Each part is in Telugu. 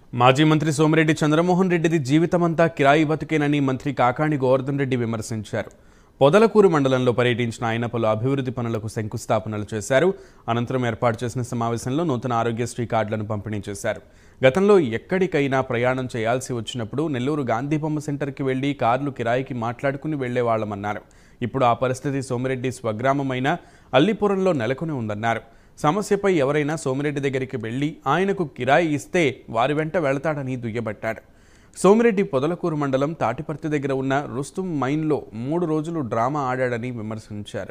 మాజీ మంత్రి సోమిరెడ్డి చంద్రమోహన్ రెడ్డిది జీవితమంతా కిరాయి బతుకేనని మంత్రి కాకాణి గోవర్ధన్ రెడ్డి విమర్శించారు పొదలకూరు మండలంలో పర్యటించిన ఆయన పలు అభివృద్ధి పనులకు శంకుస్థాపనలు చేశారు అనంతరం ఏర్పాటు చేసిన సమావేశంలో నూతన ఆరోగ్యశ్రీ కార్డులను పంపిణీ చేశారు గతంలో ఎక్కడికైనా ప్రయాణం చేయాల్సి వచ్చినప్పుడు నెల్లూరు గాంధీ బొమ్మ సెంటర్కి వెళ్లి కార్లు కిరాయికి మాట్లాడుకుని వెళ్లేవాళ్లమన్నారు ఇప్పుడు ఆ పరిస్థితి సోమిరెడ్డి స్వగ్రామమైన అల్లిపురంలో నెలకొని ఉందన్నారు సమస్యపై ఎవరైనా సోమిరెడ్డి దగ్గరికి వెళ్లి ఆయనకు కిరాయి ఇస్తే వారి వెంట వెళతాడని దుయ్యబట్టాడు సోమిరెడ్డి పొదలకూరు మండలం తాటిపర్తి దగ్గర ఉన్న రుస్తుం మైన్లో మూడు రోజులు డ్రామా ఆడాడని విమర్శించారు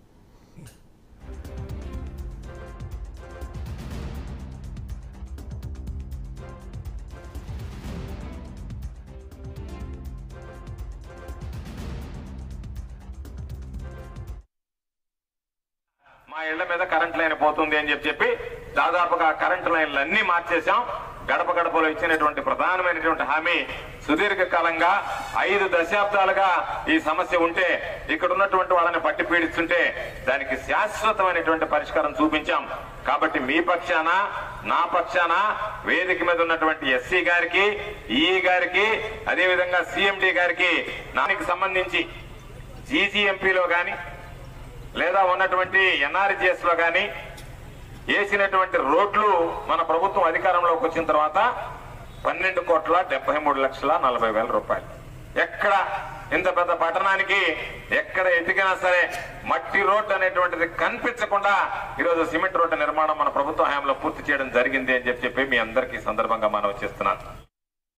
మా ఇళ్ల మీద కరెంట్ లైన్ పోతుంది అని చెప్పి చెప్పి దాదాపుగా కరెంట్ లైన్లు అన్ని మార్చేశాం గడప గడపలో ఇచ్చినటువంటి ప్రధానమైనటువంటి హామీ సుదీర్ఘకాలంగా ఐదు దశాబ్దాలుగా ఈ సమస్య ఉంటే ఇక్కడ ఉన్నటువంటి వాళ్ళని పట్టి పీడిస్తుంటే దానికి శాశ్వతమైనటువంటి పరిష్కారం చూపించాం కాబట్టి మీ పక్షాన నా పక్షాన వేదిక మీద ఉన్నటువంటి ఎస్సీ గారికి ఈఈ గారికి అదేవిధంగా సిఎండి గారికి దానికి సంబంధించి జీజీఎంపీలో గాని లేదా ఉన్నటువంటి ఎన్ఆర్జిఎస్ లో గాని వేసినటువంటి రోడ్లు మన ప్రభుత్వం అధికారంలోకి వచ్చిన తర్వాత పన్నెండు కోట్ల డెబ్బై మూడు లక్షల నలభై వేల రూపాయలు ఎక్కడ ఇంత పెద్ద పట్టణానికి ఎక్కడ ఎదిగినా సరే మట్టి రోడ్డు అనేటువంటిది కనిపించకుండా ఈరోజు సిమెంట్ రోడ్డు నిర్మాణం మన ప్రభుత్వ హయాంలో పూర్తి చేయడం జరిగింది అని చెప్పి చెప్పి మీ అందరికీ ఈ సందర్భంగా మనం చేస్తున్నాను